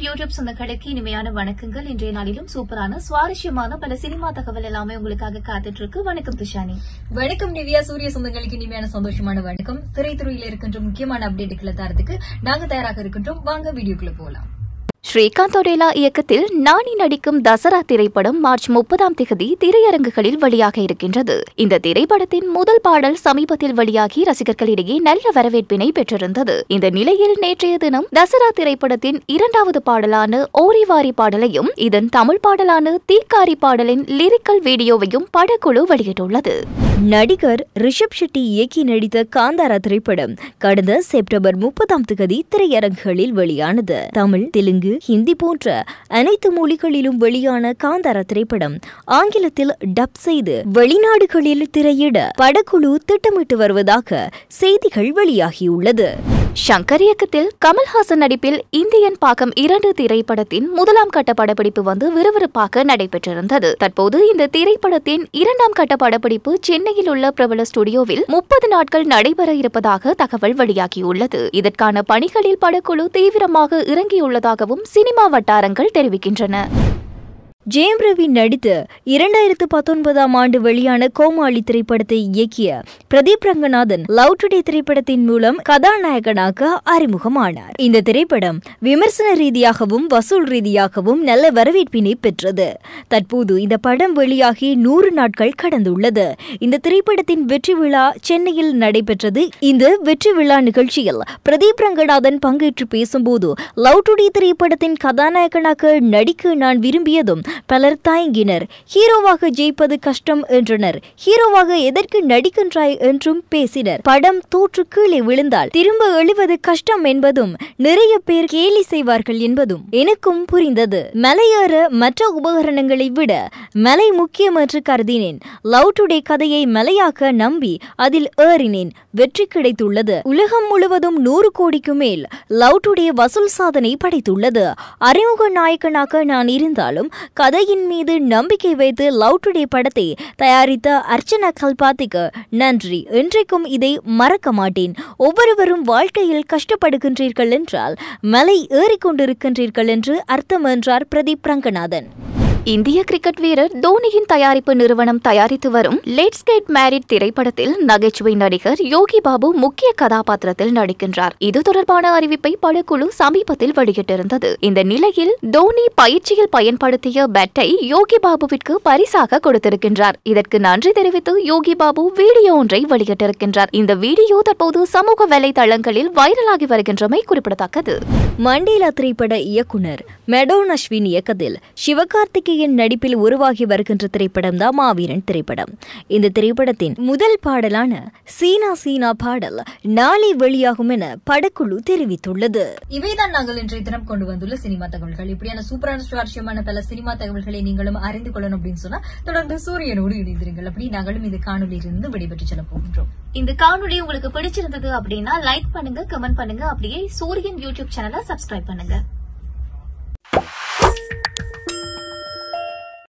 YouTube சொந்தங்களுக்கு இனிமையான வணக்கங்கள் இன்றைய நாளிலும் சூப்பரான சுவாரஸ்யமான பல சினிமா தகவல் எல்லாமே உங்களுக்காக காத்துட்டு இருக்கு வணக்கம் துஷானி வணக்கம் நிவ்யா சூரிய சொந்தங்களுக்கு இனிமையான சந்தோஷமான வணக்கம் திரைத்துறையில இருக்கின்ற முக்கியமான அப்டேட்டுகளை தரதுக்கு நாங்க தயாராக இருக்கின்றோம் வாங்க வீடியோக்குள்ள போலாம் ஸ்ரீகாந்த் ஒரேலா இயக்கத்தில் நானி நடிக்கும் தசரா திரைப்படம் மார்ச் முப்பதாம் திகதி திரையரங்குகளில் வெளியாக இருக்கின்றது இந்த திரைப்படத்தின் முதல் பாடல் சமீபத்தில் வெளியாகி ரசிகர்களிடையே நல்ல வரவேற்பினை பெற்றிருந்தது இந்த நிலையில் நேற்றைய தினம் தசரா திரைப்படத்தின் இரண்டாவது பாடலான ஓரிவாரி பாடலையும் இதன் தமிழ் பாடலான தீக்காரி பாடலின் லிரிக்கல் வீடியோவையும் படக்குழு வெளியிட்டுள்ளது நடிகர் ரிஷப் ஷெட்டி இயக்கி நடித்த காந்தாரா திரைப்படம் கடந்த செப்டம்பர் முப்பதாம் தேதி திரையரங்குகளில் வெளியானது தமிழ் தெலுங்கு ஹிந்தி போன்ற அனைத்து மொழிகளிலும் வெளியான காந்தாரா திரைப்படம் ஆங்கிலத்தில் டப் செய்து வெளிநாடுகளில் திரையிட படக்குழு திட்டமிட்டு வருவதாக செய்திகள் வெளியாகியுள்ளது ஷங்கர் இயக்கத்தில் கமல்ஹாசன் நடிப்பில் இந்தியன் பாக்கம் இரண்டு திரைப்படத்தின் முதலாம் கட்ட படப்பிடிப்பு வந்து விறுவிறுப்பாக நடைபெற்றிருந்தது தற்போது இந்த திரைப்படத்தின் இரண்டாம் கட்ட படப்பிடிப்பு சென்னையில் உள்ள பிரபல ஸ்டுடியோவில் முப்பது நாட்கள் நடைபெற இருப்பதாக தகவல் வெளியாகியுள்ளது இதற்கான பணிகளில் படக்குழு தீவிரமாக இறங்கியுள்ளதாகவும் சினிமா வட்டாரங்கள் தெரிவிக்கின்றன ஜெயம் ரவி நடித்து இரண்டாயிரத்து பத்தொன்பதாம் ஆண்டு வெளியான கோமாளி திரைப்படத்தை இயக்கிய பிரதீப் ரங்கநாதன் லவ் டுடே திரைப்படத்தின் மூலம் கதாநாயகனாக அறிமுகமானார் இந்த திரைப்படம் விமர்சன ரீதியாகவும் வசூல் ரீதியாகவும் நல்ல வரவேற்பினை பெற்றது தற்போது இந்த படம் வெளியாகி நூறு நாட்கள் கடந்துள்ளது இந்த திரைப்படத்தின் வெற்றி விழா சென்னையில் நடைபெற்றது இந்த வெற்றி விழா நிகழ்ச்சியில் பிரதீப் ரங்கநாதன் பங்கேற்று பேசும்போது லவ் டுடே திரைப்படத்தின் கதாநாயகனாக நடிக்க நான் விரும்பியதும் பலர் தயங்கினர் ஹீரோவாக ஜெயிப்பது கஷ்டம் என்றனர் ஹீரோவாக எதற்கு நடிக்கின்றாய் என்றும் பேசினர் படம் தோற்று கீழே விழுந்தால் திரும்ப எழுவது கஷ்டம் என்பதும் நிறைய பேர் கேலி செய்வார்கள் என்பதும் எனக்கும் புரிந்தது மலையேற மற்ற உபகரணங்களை விட மலை முக்கியம் என்று கருதினேன் லவ் டுடே கதையை மலையாக்க நம்பி அதில் ஏறினேன் வெற்றி கிடைத்துள்ளது உலகம் முழுவதும் நூறு கோடிக்கு மேல் லவ் டுடே வசூல் சாதனை படைத்துள்ளது அறிமுக நாயகனாக நான் இருந்தாலும் கதையின் மீது நம்பிக்கை வைத்து லவ் டுடே படத்தை தயாரித்த அர்ச்சனா கல்பாத்திக்கு நன்றி இன்றைக்கும் இதை மறக்க மாட்டேன் ஒவ்வொருவரும் வாழ்க்கையில் கஷ்டப்படுகின்றீர்கள் என்றால் மலை ஏறிக்கொண்டிருக்கின்றீர்கள் என்று அர்த்தம் என்றார் பிரதீப் ரங்கநாதன் இந்திய கிரிக்கெட் வீரர் தோனியின் தயாரிப்பு நிறுவனம் தயாரித்து வரும் லெட்ஸ் கெட் மேரிட் திரைப்படத்தில் நகைச்சுவை நடிகர் யோகி பாபு முக்கிய கதாபாத்திரத்தில் நடிக்கின்றார் இது தொடர்பான அறிவிப்பை படக்குழு சமீபத்தில் வெளியிட்டிருந்தது இந்த நிலையில் தோனி பயிற்சியில் பயன்படுத்திய பேட்டை யோகி பாபுவிற்கு பரிசாக கொடுத்திருக்கின்றார் இதற்கு நன்றி தெரிவித்து யோகி பாபு வீடியோ ஒன்றை வெளியிட்டிருக்கின்றார் இந்த வீடியோ தற்போது சமூக வலைதளங்களில் வைரலாகி வருகின்றமை குறிப்பிடத்தக்கது மண்டேலா திரைப்பட இயக்குனர் மெடோன் அஸ்வின் இயக்கத்தில் சிவகார்த்திகேயன் நடிப்பில் உருவாகி வருகின்ற திரைப்படம் தான் மாவீரன் திரைப்படம் இந்த திரைப்படத்தின் முதல் பாடலான சீனா சீனா பாடல் நாளை வெளியாகும் என படக்குழு தெரிவித்துள்ளது இவைதான் நாங்கள் இன்றைய தினம் கொண்டு வந்துள்ள சினிமா தகவல்கள் இப்படியான சூப்பரான சுவாரஸ்யமான பல சினிமா தகவல்களை நீங்களும் அறிந்து கொள்ளணும் அப்படின்னு சொன்னா தொடர்ந்து சூரியனோடு இணைந்திருங்கள் அப்படி நாங்களும் இந்த காணொலியிலிருந்து விடைபெற்று செல்ல போகின்றோம் இந்த காணொளி உங்களுக்கு பிடிச்சிருந்தது அப்படின்னா லைக் பண்ணுங்க கமெண்ட் பண்ணுங்க அப்படியே சூரியன் யூடியூப் சேனலை சப்ஸ்கிரைப் பண்ணுங்க